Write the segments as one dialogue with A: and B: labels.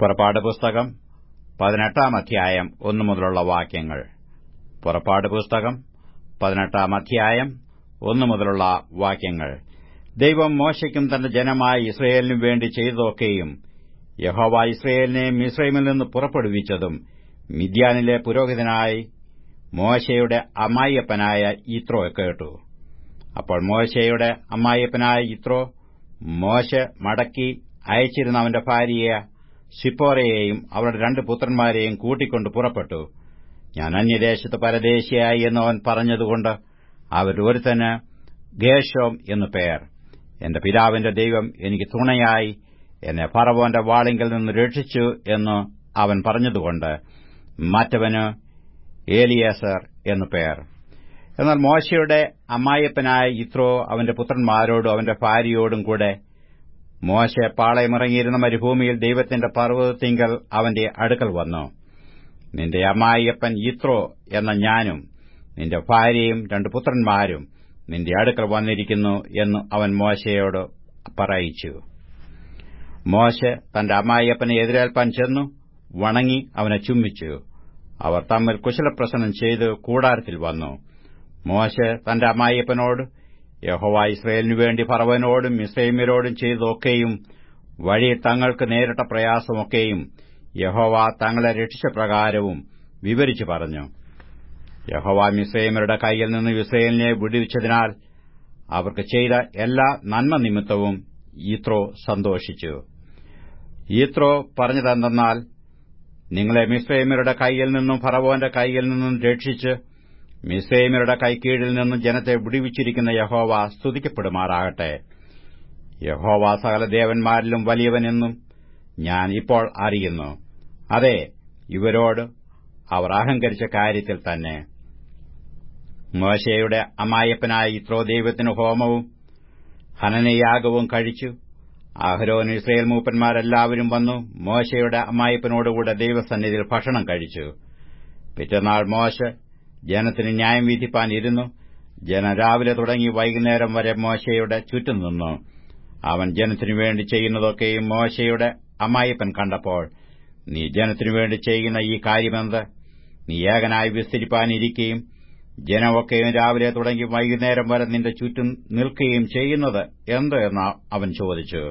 A: പുറപ്പാട് പുസ്തകം പതിനെട്ടാം അധ്യായം ഒന്നു മുതലുള്ള വാക്യങ്ങൾ പുറപ്പാട് പുസ്തകം പതിനെട്ടാം അധ്യായം ഒന്നു മുതലുള്ള വാക്യങ്ങൾ ദൈവം മോശയ്ക്കും തന്റെ ജനമായ ഇസ്രയേലിനും വേണ്ടി ചെയ്തതൊക്കെയും യഹോവ ഇസ്രയേലിനെ മിസ്രൈമിൽ നിന്ന് പുറപ്പെടുവിച്ചതും മിദ്യാനിലെ പുരോഹിതനായി മോശയുടെ അമ്മായിയപ്പനായ യിത്രോ കേട്ടു അപ്പോൾ മോശയുടെ അമ്മായിയപ്പനായ യിത്രോ മോശ മടക്കി അയച്ചിരുന്ന അവന്റെ ഭാര്യയെ സിപ്പോറയെയും അവരുടെ രണ്ട് പുത്രന്മാരെയും കൂട്ടിക്കൊണ്ട് പുറപ്പെട്ടു ഞാൻ അന്യദേശത്ത് പരദേശിയായി എന്ന് അവൻ പറഞ്ഞതുകൊണ്ട് അവരൊരുത്തന് ഗേഷോം എന്നു പേർ എന്റെ പിതാവിന്റെ ദൈവം എനിക്ക് തുണയായി എന്നെ ഫറവോന്റെ വാളിങ്കൽ നിന്ന് രക്ഷിച്ചു എന്ന് അവൻ പറഞ്ഞതുകൊണ്ട് മറ്റവന് ഏലിയേസർ എന്നു പേർ എന്നാൽ മോശയുടെ അമ്മായിയപ്പനായ ഇത്രോ അവന്റെ പുത്രന്മാരോടും അവന്റെ ഭാര്യയോടും കൂടെ മോശ പാളയമിറങ്ങിയിരുന്ന മരുഭൂമിയിൽ ദൈവത്തിന്റെ പർവ്വതത്തിങ്കൽ അവന്റെ അടുക്കൽ വന്നു നിന്റെ അമ്മായിയപ്പൻ ഇത്രോ എന്ന ഞാനും നിന്റെ ഭാര്യയും രണ്ട് പുത്രന്മാരും നിന്റെ അടുക്കൽ വന്നിരിക്കുന്നു എന്ന് അവൻ മോശയോട് പറയിച്ചു മോശ തന്റെ അമ്മായിയപ്പനെ എതിരേൽപ്പാൻ ചെന്നു വണങ്ങി അവനെ ചുംബിച്ചു അവർ തമ്മിൽ കുശലപ്രസനം ചെയ്ത് കൂടാരത്തിൽ വന്നു മോശ തന്റെ അമ്മായിയപ്പനോട് യഹോവ ഇസ്രയേലിനു വേണ്ടി ഫറവനോടും ഇസ്രൈമ്യരോടും ചെയ്തൊക്കെയും വഴിയിൽ തങ്ങൾക്ക് നേരിട്ട പ്രയാസമൊക്കെയും യഹോവ തങ്ങളെ രക്ഷിച്ച പ്രകാരവും വിവരിച്ചു പറഞ്ഞു യഹോവ മിസ്രൈമരുടെ കൈയിൽ നിന്ന് ഇസ്രയേലിനെ വിടുവിച്ചതിനാൽ അവർക്ക് ചെയ്ത എല്ലാ നന്മ നിമിത്തവും ഈത്രോ സന്തോഷിച്ചു ഈത്രോ പറഞ്ഞതെന്തെന്നാൽ നിങ്ങളെ മിസ്രൈമരുടെ കൈയിൽ നിന്നും ഫറവോന്റെ കൈയിൽ നിന്നും രക്ഷിച്ച് മിസ്രൈമരുടെ കൈക്കീഴിൽ നിന്നും ജനത്തെ വിടുവിച്ചിരിക്കുന്ന യഹോവ സ്തുതിക്കപ്പെടുമാറാകട്ടെ യഹോവ സകല ദേവന്മാരിലും വലിയവനെന്നും ഞാൻ ഇപ്പോൾ അറിയുന്നു അതെ ഇവരോട് അവർ അഹങ്കരിച്ച കാര്യത്തിൽ തന്നെ മോശയുടെ അമ്മായപ്പനായ ഇത്രോ ദൈവത്തിന് ഹോമവും ഹനനയാഗവും കഴിച്ചു അഹരോൻ ഇസ്രയേൽ മൂപ്പന്മാരെല്ലാവരും വന്നു മോശയുടെ അമ്മായപ്പനോടുകൂടെ ദൈവസന്നിധിയിൽ ഭക്ഷണം കഴിച്ചു പിറ്റന്നാൾ മോശ ജനത്തിന് ന്യായം വിധിപ്പാൻ ഇരുന്നു ജനം രാവിലെ തുടങ്ങി വൈകുന്നേരം വരെ മോശയുടെ ചുറ്റും നിന്നു അവൻ ജനത്തിനു വേണ്ടി ചെയ്യുന്നതൊക്കെയും മോശയുടെ അമ്മായിപ്പൻ കണ്ടപ്പോൾ നീ ജനത്തിനു വേണ്ടി ചെയ്യുന്ന ഈ കാര്യമെന്ത് നീ ഏകനായി വിസ്തരിപ്പാനിരിക്കുകയും ജനമൊക്കെയും രാവിലെ തുടങ്ങി വൈകുന്നേരം വരെ നിന്റെ ചുറ്റും നിൽക്കുകയും ചെയ്യുന്നത് എന്ത് എന്ന് അവൻ ചോദിച്ചു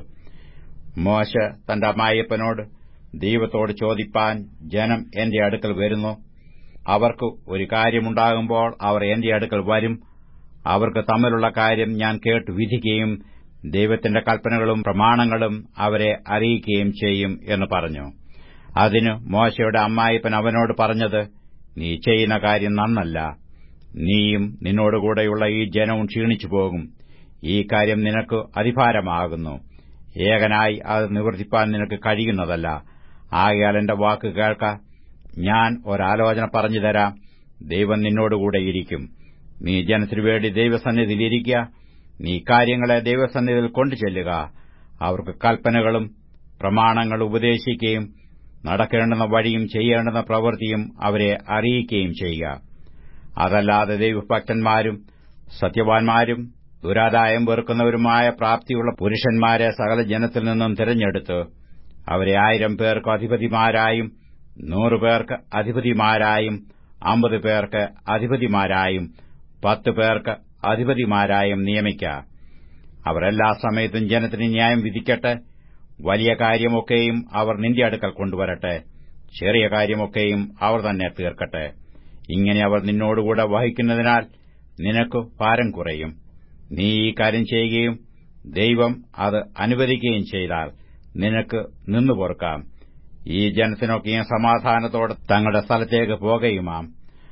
A: മോശ തന്റെ അമ്മായിയപ്പനോട് ദൈവത്തോട് ചോദിപ്പാൻ ജനം എന്റെ അടുക്കൽ വരുന്നു അവർക്ക് ഒരു കാര്യമുണ്ടാകുമ്പോൾ അവർ എന്റെ അടുക്കൽ വരും അവർക്ക് തമ്മിലുള്ള കാര്യം ഞാൻ കേട്ട് വിധിക്കുകയും ദൈവത്തിന്റെ കൽപ്പനകളും പ്രമാണങ്ങളും അവരെ അറിയിക്കുകയും ചെയ്യും എന്ന് പറഞ്ഞു അതിന് മോശയുടെ അമ്മായിപ്പൻ അവനോട് പറഞ്ഞത് നീ ചെയ്യുന്ന കാര്യം നന്നല്ല നീയും നിന്നോടുകൂടെയുള്ള ഈ ജനവും ക്ഷീണിച്ചു പോകും ഈ കാര്യം നിനക്ക് അധിഭാരമാകുന്നു ഏകനായി അത് നിവർത്തിപ്പാൻ നിനക്ക് കഴിയുന്നതല്ല ആകയാൽ എന്റെ വാക്ക് കേൾക്ക ഞാൻ ഒരാലോചന പറഞ്ഞു തരാം ദൈവം നിന്നോടുകൂടെയിരിക്കും നീ ജനത്തിനു വേണ്ടി ദൈവസന്നിധിയിലിരിക്കുക നീ കാര്യങ്ങളെ ദൈവസന്നിധിയിൽ കൊണ്ടു ചെല്ലുക അവർക്ക് കൽപ്പനകളും പ്രമാണങ്ങൾ ഉപദേശിക്കുകയും നടക്കേണ്ടുന്ന വഴിയും ചെയ്യേണ്ടുന്ന പ്രവൃത്തിയും അവരെ അറിയിക്കുകയും ചെയ്യുക അതല്ലാതെ ദൈവഭക്തന്മാരും സത്യവാൻമാരും ദുരാദായം വെറുക്കുന്നവരുമായ പ്രാപ്തിയുള്ള പുരുഷന്മാരെ സകല ജനത്തിൽ നിന്നും തിരഞ്ഞെടുത്ത് അവരെ ആയിരം പേർക്ക് അധിപതിമാരായും നൂറു പേർക്ക് അധിപതിമാരായും അമ്പത് പേർക്ക് അധിപതിമാരായും പത്ത് പേർക്ക് അധിപതിമാരായും നിയമിക്ക അവർ എല്ലാ സമയത്തും ജനത്തിന് ന്യായം വിധിക്കട്ടെ വലിയ കാര്യമൊക്കെയും അവർ നിന്റെ അടുക്കൽ കൊണ്ടുവരട്ടെ ചെറിയ കാര്യമൊക്കെയും അവർ തന്നെ തീർക്കട്ടെ ഇങ്ങനെ അവർ നിന്നോടുകൂടെ വഹിക്കുന്നതിനാൽ നിനക്ക് ഭാരം കുറയും നീ ഈ കാര്യം ചെയ്യുകയും ദൈവം അത് അനുവദിക്കുകയും ചെയ്താൽ നിനക്ക് നിന്നു പൊറുക്കാം ഈ ജനത്തിനൊക്കെയും സമാധാനത്തോടെ തങ്ങളുടെ സ്ഥലത്തേക്ക് പോകുകയുമാം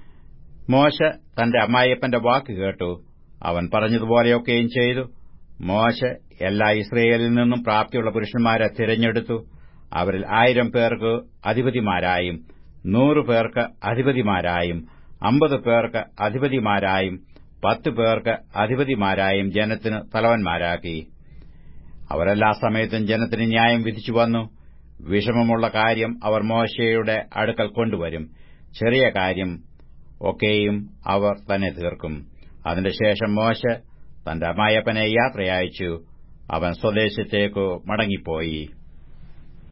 A: മോശ തന്റെ അമ്മായിയപ്പന്റെ വാക്ക് കേട്ടു അവൻ പറഞ്ഞതുപോലെയൊക്കെയും ചെയ്തു മോശ എല്ലാ ഇസ്രയേലിൽ നിന്നും പ്രാപ്തിയുള്ള പുരുഷന്മാരെ തിരഞ്ഞെടുത്തു അവരിൽ ആയിരം പേർക്ക് അധിപതിമാരായും നൂറു പേർക്ക് അധിപതിമാരായും അമ്പത് പേർക്ക് അധിപതിമാരായും പത്ത് പേർക്ക് അധിപതിമാരായും ജനത്തിന് തലവന്മാരാക്കി അവരെല്ലാ സമയത്തും ജനത്തിന് ന്യായം വിധിച്ചു വന്നു വിഷമമുള്ള കാര്യം അവർ മോശയുടെ അടുക്കൽ കൊണ്ടുവരും ചെറിയ കാര്യം ഒക്കെയും അവർ തന്നെ തീർക്കും അതിന്റെ ശേഷം മോശ തന്റെ അമ്മായപ്പനെ യാത്രയയച്ചു അവൻ സ്വദേശത്തേക്കു മടങ്ങിപ്പോയി